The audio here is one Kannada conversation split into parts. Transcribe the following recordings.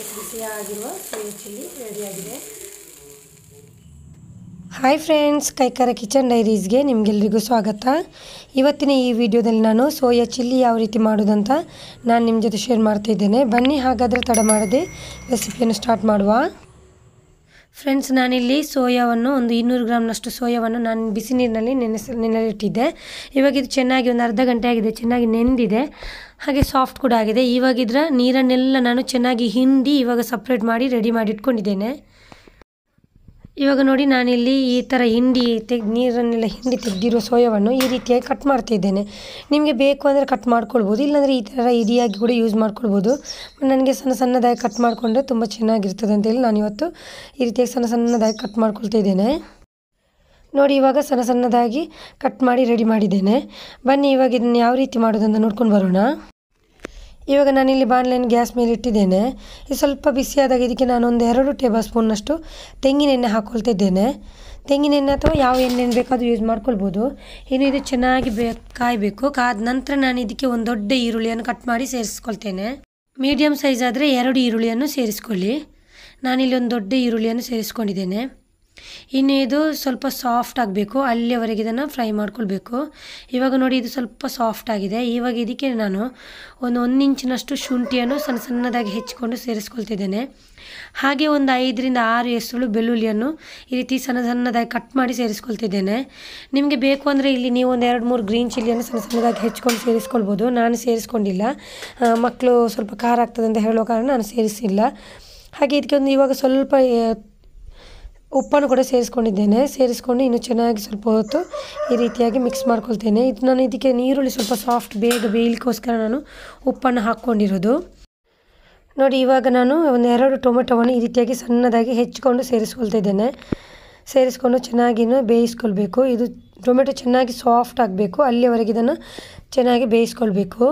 ಬಿಸಿ ಬಿಸಿಯಾಗಿರುವ ಸೋಯಾ ಚಿಲ್ಲಿ ರೆಡಿಯಾಗಿದೆ ಹಾಯ್ ಫ್ರೆಂಡ್ಸ್ ಕೈಕಾರ ಕಿಚನ್ ಡೈರೀಸ್ಗೆ ನಿಮಗೆಲ್ರಿಗೂ ಸ್ವಾಗತ ಇವತ್ತಿನ ಈ ವಿಡಿಯೋದಲ್ಲಿ ನಾನು ಸೋಯಾ ಚಿಲ್ಲಿ ಯಾವ ರೀತಿ ಮಾಡೋದಂತ ನಾನು ನಿಮ್ಮ ಜೊತೆ ಶೇರ್ ಮಾಡ್ತಾ ಇದ್ದೇನೆ ಬನ್ನಿ ಹಾಗಾದರೆ ತಡ ಮಾಡದೆ ರೆಸಿಪಿಯನ್ನು ಸ್ಟಾರ್ಟ್ ಮಾಡುವ ಫ್ರೆಂಡ್ಸ್ ನಾನಿಲ್ಲಿ ಸೋಯಾವನ್ನು ಒಂದು ಇನ್ನೂರು ಗ್ರಾಮ್ನಷ್ಟು ಸೋಯಾವನ್ನು ನಾನು ಬಿಸಿ ನೀರಿನಲ್ಲಿ ನೆನೆಸ ನೆನೆಲಿಟ್ಟಿದ್ದೆ ಇವಾಗ ಇದು ಚೆನ್ನಾಗಿ ಒಂದು ಅರ್ಧ ಗಂಟೆ ಆಗಿದೆ ಚೆನ್ನಾಗಿ ನೆಂದಿದೆ ಹಾಗೆ ಸಾಫ್ಟ್ ಕೂಡ ಆಗಿದೆ ಇವಾಗ ಇದರ ನೀರನ್ನೆಲ್ಲ ನಾನು ಚೆನ್ನಾಗಿ ಹಿಂಡಿ ಇವಾಗ ಸಪ್ರೇಟ್ ಮಾಡಿ ರೆಡಿ ಮಾಡಿ ಇಟ್ಕೊಂಡಿದ್ದೇನೆ ಇವಾಗ ನೋಡಿ ನಾನಿಲ್ಲಿ ಈ ಥರ ಹಿಂಡಿ ತೆಗ್ ನೀರನ್ನೆಲ್ಲ ಹಿಂಡಿ ತೆಗೆದಿರೋ ಸೋಯಾವನ್ನು ಈ ರೀತಿಯಾಗಿ ಕಟ್ ಮಾಡ್ತಾ ಇದ್ದೇನೆ ನಿಮಗೆ ಬೇಕು ಅಂದರೆ ಕಟ್ ಮಾಡ್ಕೊಳ್ಬೋದು ಇಲ್ಲಾಂದರೆ ಈ ಥರ ಇಡಿಯಾಗಿ ಕೂಡ ಯೂಸ್ ಮಾಡ್ಕೊಳ್ಬೋದು ನನಗೆ ಸಣ್ಣ ಸಣ್ಣದಾಗಿ ಕಟ್ ಮಾಡಿಕೊಂಡ್ರೆ ತುಂಬ ಚೆನ್ನಾಗಿರ್ತದೆ ಅಂತೇಳಿ ನಾನು ಇವತ್ತು ಈ ರೀತಿಯಾಗಿ ಸಣ್ಣ ಸಣ್ಣದಾಗಿ ಕಟ್ ಮಾಡ್ಕೊಳ್ತಾ ಇದ್ದೇನೆ ನೋಡಿ ಇವಾಗ ಸಣ್ಣ ಸಣ್ಣದಾಗಿ ಕಟ್ ಮಾಡಿ ರೆಡಿ ಮಾಡಿದ್ದೇನೆ ಬನ್ನಿ ಇವಾಗ ಇದನ್ನು ಯಾವ ರೀತಿ ಮಾಡೋದಂತ ನೋಡ್ಕೊಂಡು ಬರೋಣ ಇವಾಗ ನಾನಿಲ್ಲಿ ಬಾಣಲೆಯನ್ನು ಗ್ಯಾಸ್ ಮೇಲೆ ಇಟ್ಟಿದ್ದೇನೆ ಇದು ಸ್ವಲ್ಪ ಬಿಸಿಯಾದಾಗ ಇದಕ್ಕೆ ನಾನೊಂದು ಎರಡು ಟೇಬಲ್ ಸ್ಪೂನ್ನಷ್ಟು ತೆಂಗಿನ ಎಣ್ಣೆ ಹಾಕ್ಕೊಳ್ತಾ ಇದ್ದೇನೆ ತೆಂಗಿನ ಎಣ್ಣೆ ಅಥವಾ ಯಾವ ಎಣ್ಣೆ ಬೇಕೋ ಅದು ಯೂಸ್ ಮಾಡ್ಕೊಳ್ಬೋದು ಇನ್ನು ಇದು ಚೆನ್ನಾಗಿ ಬೇ ಕಾಯಬೇಕು ಕಾದ ನಂತರ ನಾನು ಇದಕ್ಕೆ ಒಂದು ದೊಡ್ಡ ಈರುಳ್ಳಿಯನ್ನು ಕಟ್ ಮಾಡಿ ಸೇರಿಸ್ಕೊಳ್ತೇನೆ ಮೀಡಿಯಮ್ ಸೈಜ್ ಆದರೆ ಎರಡು ಈರುಳ್ಳಿಯನ್ನು ಸೇರಿಸ್ಕೊಳ್ಳಿ ನಾನಿಲ್ಲಿ ಒಂದು ದೊಡ್ಡ ಈರುಳ್ಳಿಯನ್ನು ಸೇರಿಸ್ಕೊಂಡಿದ್ದೇನೆ ಇನ್ನು ಇದು ಸ್ವಲ್ಪ ಸಾಫ್ಟ್ ಆಗಬೇಕು ಅಲ್ಲಿಯವರೆಗೆ ಇದನ್ನು ಫ್ರೈ ಮಾಡ್ಕೊಳ್ಬೇಕು ಇವಾಗ ನೋಡಿ ಇದು ಸ್ವಲ್ಪ ಸಾಫ್ಟ್ ಆಗಿದೆ ಇವಾಗ ಇದಕ್ಕೆ ನಾನು ಒಂದು ಒಂದು ಇಂಚಿನಷ್ಟು ಶುಂಠಿಯನ್ನು ಸಣ್ಣ ಸಣ್ಣದಾಗಿ ಹೆಚ್ಚಿಕೊಂಡು ಸೇರಿಸ್ಕೊಳ್ತಿದ್ದೇನೆ ಹಾಗೆ ಒಂದು ಐದರಿಂದ ಆರು ಎಸಳು ಬೆಳ್ಳುಳ್ಳಿಯನ್ನು ಈ ರೀತಿ ಸಣ್ಣ ಸಣ್ಣದಾಗಿ ಕಟ್ ಮಾಡಿ ಸೇರಿಸ್ಕೊಳ್ತಿದ್ದೇನೆ ನಿಮಗೆ ಬೇಕು ಅಂದರೆ ಇಲ್ಲಿ ನೀವು ಒಂದು ಎರಡು ಮೂರು ಗ್ರೀನ್ ಚಿಲ್ಲಿಯನ್ನು ಸಣ್ಣ ಸಣ್ಣದಾಗಿ ಹೆಚ್ಕೊಂಡು ಸೇರಿಸ್ಕೊಳ್ಬೋದು ನಾನು ಸೇರಿಸ್ಕೊಂಡಿಲ್ಲ ಮಕ್ಕಳು ಸ್ವಲ್ಪ ಖಾರ ಆಗ್ತದೆ ಅಂತ ಹೇಳೋ ಕಾರಣ ನಾನು ಸೇರಿಸಿಲ್ಲ ಹಾಗೆ ಇದಕ್ಕೆ ಒಂದು ಇವಾಗ ಸ್ವಲ್ಪ ಉಪ್ಪನ್ನು ಕೂಡ ಸೇರಿಸ್ಕೊಂಡಿದ್ದೇನೆ ಸೇರಿಸ್ಕೊಂಡು ಇನ್ನು ಚೆನ್ನಾಗಿ ಸ್ವಲ್ಪ ಹೊತ್ತು ಈ ರೀತಿಯಾಗಿ ಮಿಕ್ಸ್ ಮಾಡ್ಕೊಳ್ತೇನೆ ಇದು ನಾನು ಇದಕ್ಕೆ ನೀರುಳ್ಳಿ ಸ್ವಲ್ಪ ಸಾಫ್ಟ್ ಬೇಗ ಬೇಯಲಿಕ್ಕೋಸ್ಕರ ನಾನು ಉಪ್ಪನ್ನು ಹಾಕ್ಕೊಂಡಿರೋದು ನೋಡಿ ಇವಾಗ ನಾನು ಒಂದು ಎರಡು ಟೊಮೆಟೊವನ್ನು ಈ ರೀತಿಯಾಗಿ ಸಣ್ಣದಾಗಿ ಹೆಚ್ಚಿಕೊಂಡು ಸೇರಿಸ್ಕೊಳ್ತಾ ಇದ್ದೇನೆ ಸೇರಿಸ್ಕೊಂಡು ಚೆನ್ನಾಗಿನೂ ಬೇಯಿಸ್ಕೊಳ್ಬೇಕು ಇದು ಟೊಮೆಟೊ ಚೆನ್ನಾಗಿ ಸಾಫ್ಟ್ ಆಗಬೇಕು ಅಲ್ಲಿಯವರೆಗೆ ಇದನ್ನು ಚೆನ್ನಾಗಿ ಬೇಯಿಸ್ಕೊಳ್ಬೇಕು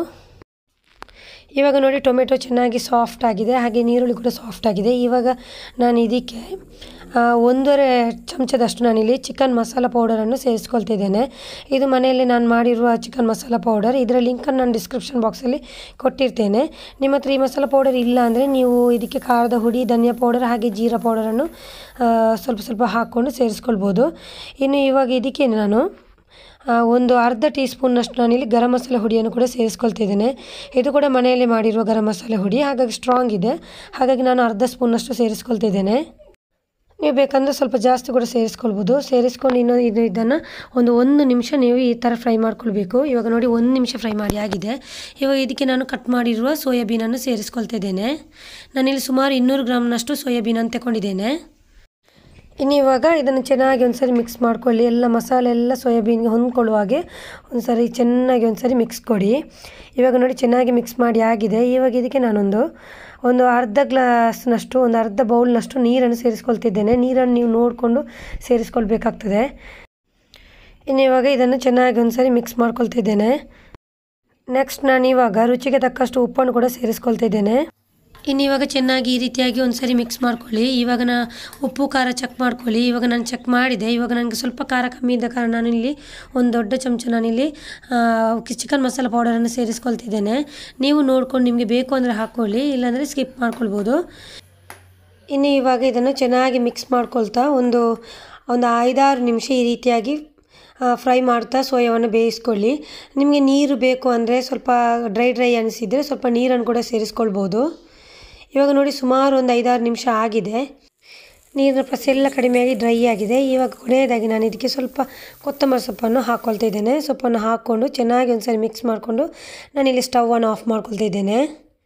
ಇವಾಗ ನೋಡಿ ಟೊಮೆಟೊ ಚೆನ್ನಾಗಿ ಸಾಫ್ಟ್ ಆಗಿದೆ ಹಾಗೆ ನೀರುಳ್ಳಿ ಕೂಡ ಸಾಫ್ಟ್ ಆಗಿದೆ ಇವಾಗ ನಾನು ಇದಕ್ಕೆ ಒಂದೂವರೆ ಚಮಚದಷ್ಟು ನಾನಿಲ್ಲಿ ಚಿಕನ್ ಮಸಾಲ ಪೌಡರನ್ನು ಸೇರಿಸ್ಕೊಳ್ತಿದ್ದೇನೆ ಇದು ಮನೆಯಲ್ಲಿ ನಾನು ಮಾಡಿರುವ ಚಿಕನ್ ಮಸಾಲ ಪೌಡರ್ ಇದರ ಲಿಂಕನ್ನು ನಾನು ಡಿಸ್ಕ್ರಿಪ್ಷನ್ ಬಾಕ್ಸಲ್ಲಿ ಕೊಟ್ಟಿರ್ತೇನೆ ನಿಮ್ಮ ಹತ್ರ ಈ ಮಸಾಲ ಪೌಡರ್ ಇಲ್ಲ ಅಂದರೆ ನೀವು ಇದಕ್ಕೆ ಖಾರದ ಹುಡಿ ಧನಿಯಾ ಪೌಡರ್ ಹಾಗೆ ಜೀರಾ ಪೌಡರನ್ನು ಸ್ವಲ್ಪ ಸ್ವಲ್ಪ ಹಾಕ್ಕೊಂಡು ಸೇರಿಸ್ಕೊಳ್ಬೋದು ಇನ್ನು ಇವಾಗ ಇದಕ್ಕೆ ನಾನು ಒಂದು ಅರ್ಧ ಟೀ ಸ್ಪೂನ್ನಷ್ಟು ನಾನಿಲ್ಲಿ ಗರಂ ಮಸಾಲೆ ಹುಡಿಯನ್ನು ಕೂಡ ಸೇರಿಸ್ಕೊಳ್ತಿದ್ದೇನೆ ಇದು ಕೂಡ ಮನೆಯಲ್ಲಿ ಮಾಡಿರುವ ಗರಂ ಮಸಾಲೆ ಹುಡಿ ಹಾಗಾಗಿ ಸ್ಟ್ರಾಂಗ್ ಇದೆ ಹಾಗಾಗಿ ನಾನು ಅರ್ಧ ಸ್ಪೂನ್ನಷ್ಟು ಸೇರಿಸ್ಕೊಳ್ತಿದ್ದೇನೆ ನೀವು ಬೇಕಂದರೆ ಸ್ವಲ್ಪ ಜಾಸ್ತಿ ಕೂಡ ಸೇರಿಸ್ಕೊಳ್ಬೋದು ಸೇರಿಸ್ಕೊಂಡು ಇನ್ನು ಇದು ಇದನ್ನು ಒಂದು ಒಂದು ನಿಮಿಷ ನೀವು ಈ ಥರ ಫ್ರೈ ಮಾಡ್ಕೊಳ್ಬೇಕು ಇವಾಗ ನೋಡಿ ಒಂದು ನಿಮಿಷ ಫ್ರೈ ಮಾಡಿ ಆಗಿದೆ ಇವಾಗ ಇದಕ್ಕೆ ನಾನು ಕಟ್ ಮಾಡಿರುವ ಸೋಯಾಬೀನನ್ನು ಸೇರಿಸ್ಕೊಳ್ತಾ ಇದ್ದೇನೆ ನಾನಿಲ್ಲಿ ಸುಮಾರು ಇನ್ನೂರು ಗ್ರಾಮ್ನಷ್ಟು ಸೋಯಾಬೀನನ್ನು ತಗೊಂಡಿದ್ದೇನೆ ಇನ್ನು ಇವಾಗ ಇದನ್ನು ಚೆನ್ನಾಗಿ ಒಂದು ಸರಿ ಮಿಕ್ಸ್ ಮಾಡ್ಕೊಳ್ಳಿ ಎಲ್ಲ ಮಸಾಲೆ ಎಲ್ಲ ಸೋಯಾಬೀನ್ಗೆ ಹೊಂದ್ಕೊಳ್ಳುವ ಹಾಗೆ ಒಂದು ಸರಿ ಚೆನ್ನಾಗಿ ಒಂದು ಸರಿ ಮಿಕ್ಸ್ ಕೊಡಿ ಇವಾಗ ನೋಡಿ ಚೆನ್ನಾಗಿ ಮಿಕ್ಸ್ ಮಾಡಿ ಆಗಿದೆ ಇವಾಗ ಇದಕ್ಕೆ ನಾನೊಂದು ಒಂದು ಅರ್ಧ ಗ್ಲಾಸ್ನಷ್ಟು ಒಂದು ಅರ್ಧ ಬೌಲ್ನಷ್ಟು ನೀರನ್ನು ಸೇರಿಸ್ಕೊಳ್ತಿದ್ದೇನೆ ನೀರನ್ನು ನೀವು ನೋಡಿಕೊಂಡು ಸೇರಿಸ್ಕೊಳ್ಬೇಕಾಗ್ತದೆ ಇನ್ನು ಇವಾಗ ಇದನ್ನು ಚೆನ್ನಾಗಿ ಒಂದು ಸರಿ ಮಿಕ್ಸ್ ಮಾಡ್ಕೊಳ್ತಿದ್ದೇನೆ ನೆಕ್ಸ್ಟ್ ನಾನು ಇವಾಗ ರುಚಿಗೆ ತಕ್ಕಷ್ಟು ಉಪ್ಪನ್ನು ಕೂಡ ಸೇರಿಸ್ಕೊಳ್ತಿದ್ದೇನೆ ಇನ್ನು ಇವಾಗ ಚೆನ್ನಾಗಿ ಈ ರೀತಿಯಾಗಿ ಒಂದು ಸರಿ ಮಿಕ್ಸ್ ಮಾಡ್ಕೊಳ್ಳಿ ಇವಾಗ ನಾ ಉಪ್ಪು ಖಾರ ಚೆಕ್ ಮಾಡ್ಕೊಳ್ಳಿ ಇವಾಗ ನಾನು ಚೆಕ್ ಮಾಡಿದೆ ಇವಾಗ ನನಗೆ ಸ್ವಲ್ಪ ಖಾರ ಕಮ್ಮಿ ಇದ್ದ ಕಾರಣ ನಾನಿಲ್ಲಿ ಒಂದು ದೊಡ್ಡ ಚಮಚ ನಾನಿಲ್ಲಿ ಚಿಕನ್ ಮಸಾಲ ಪೌಡರನ್ನು ಸೇರಿಸ್ಕೊಳ್ತಿದ್ದೇನೆ ನೀವು ನೋಡ್ಕೊಂಡು ನಿಮಗೆ ಬೇಕು ಅಂದರೆ ಹಾಕ್ಕೊಳ್ಳಿ ಇಲ್ಲಾಂದರೆ ಸ್ಕಿಪ್ ಮಾಡ್ಕೊಳ್ಬೋದು ಇನ್ನು ಇವಾಗ ಇದನ್ನು ಚೆನ್ನಾಗಿ ಮಿಕ್ಸ್ ಮಾಡ್ಕೊಳ್ತಾ ಒಂದು ಒಂದು ಐದಾರು ನಿಮಿಷ ಈ ರೀತಿಯಾಗಿ ಫ್ರೈ ಮಾಡ್ತಾ ಸೋಯಾವನ್ನು ಬೇಯಿಸ್ಕೊಳ್ಳಿ ನಿಮಗೆ ನೀರು ಬೇಕು ಅಂದರೆ ಸ್ವಲ್ಪ ಡ್ರೈ ಡ್ರೈ ಅನಿಸಿದರೆ ಸ್ವಲ್ಪ ನೀರನ್ನು ಕೂಡ ಸೇರಿಸ್ಕೊಳ್ಬೋದು ಇವಾಗ ನೋಡಿ ಸುಮಾರು ಒಂದು ಐದಾರು ನಿಮಿಷ ಆಗಿದೆ ನೀರಿನ ಪ್ರಸ ಎಲ್ಲ ಕಡಿಮೆಯಾಗಿ ಡ್ರೈ ಆಗಿದೆ ಇವಾಗ ಕೊನೆಯದಾಗಿ ನಾನು ಇದಕ್ಕೆ ಸ್ವಲ್ಪ ಕೊತ್ತಂಬರಿ ಸೊಪ್ಪನ್ನು ಹಾಕ್ಕೊಳ್ತಾ ಇದ್ದೇನೆ ಸೊಪ್ಪನ್ನು ಹಾಕ್ಕೊಂಡು ಚೆನ್ನಾಗಿ ಒಂದು ಸರಿ ಮಿಕ್ಸ್ ಮಾಡಿಕೊಂಡು ನಾನಿಲ್ಲಿ ಸ್ಟವನ್ನು ಆಫ್ ಮಾಡ್ಕೊಳ್ತಾ ಇದ್ದೇನೆ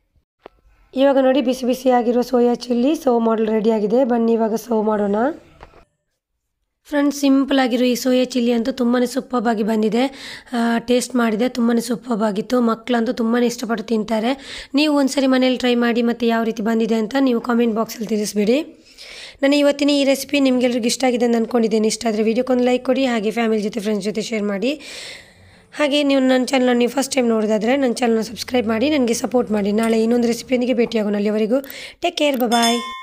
ಇವಾಗ ನೋಡಿ ಬಿಸಿ ಬಿಸಿಯಾಗಿರೋ ಸೋಯಾ ಚಿಲ್ಲಿ ಸರ್ವ್ ಮಾಡಲು ರೆಡಿಯಾಗಿದೆ ಬನ್ನಿ ಇವಾಗ ಸರ್ವ್ ಮಾಡೋಣ ಫ್ರೆಂಡ್ಸ್ ಸಿಂಪಲ್ ಆಗಿರೋ ಈ ಸೋಯಾ ಚಿಲ್ಲಿ ಅಂತೂ ತುಂಬಾ ಸೂಪರ್ಬಾಗಿ ಬಂದಿದೆ ಟೇಸ್ಟ್ ಮಾಡಿದೆ ತುಂಬಾ ಸೂಪರ್ಬಾಗಿತ್ತು ಮಕ್ಕಳಂತೂ ತುಂಬಾ ಇಷ್ಟಪಟ್ಟು ತಿಂತಾರೆ ನೀವು ಒಂದ್ಸರಿ ಮನೇಲಿ ಟ್ರೈ ಮಾಡಿ ಮತ್ತು ಯಾವ ರೀತಿ ಬಂದಿದೆ ಅಂತ ನೀವು ಕಾಮೆಂಟ್ ಬಾಕ್ಸಲ್ಲಿ ತಿಳಿಸ್ಬಿಡಿ ನನ್ನ ಇವತ್ತಿನ ಈ ರೆಸಿಪಿ ನಿಮಗೆಲ್ರಿಗೂ ಇಷ್ಟ ಆಗಿದೆ ಅಂತ ಅಂದ್ಕೊಂಡಿದ್ದೇನೆ ಇಷ್ಟ ಆದರೆ ವೀಡಿಯೋಕ್ಕೊಂದು ಲೈಕ್ ಕೊಡಿ ಹಾಗೆ ಫ್ಯಾಮಿಲಿ ಜೊತೆ ಫ್ರೆಂಡ್ಸ್ ಜೊತೆ ಶೇರ್ ಮಾಡಿ ಹಾಗೆ ನೀವು ನನ್ನ ಚಾನಲ್ ನೀವು ಫಸ್ಟ್ ಟೈಮ್ ನೋಡೋದಾದರೆ ನನ್ನ ಚಾನಲ್ನ ಸಬ್ಸ್ಕ್ರೈಬ್ ಮಾಡಿ ನನಗೆ ಸಪೋರ್ಟ್ ಮಾಡಿ ನಾಳೆ ಇನ್ನೊಂದು ರೆಸಿಪಿಯೊಂದಿಗೆ ಭೇಟಿಯಾಗೋಣ ಅಲ್ಲಿವರೆಗೂ ಟೇಕ್ ಕೇರ್ ಬಾಯ್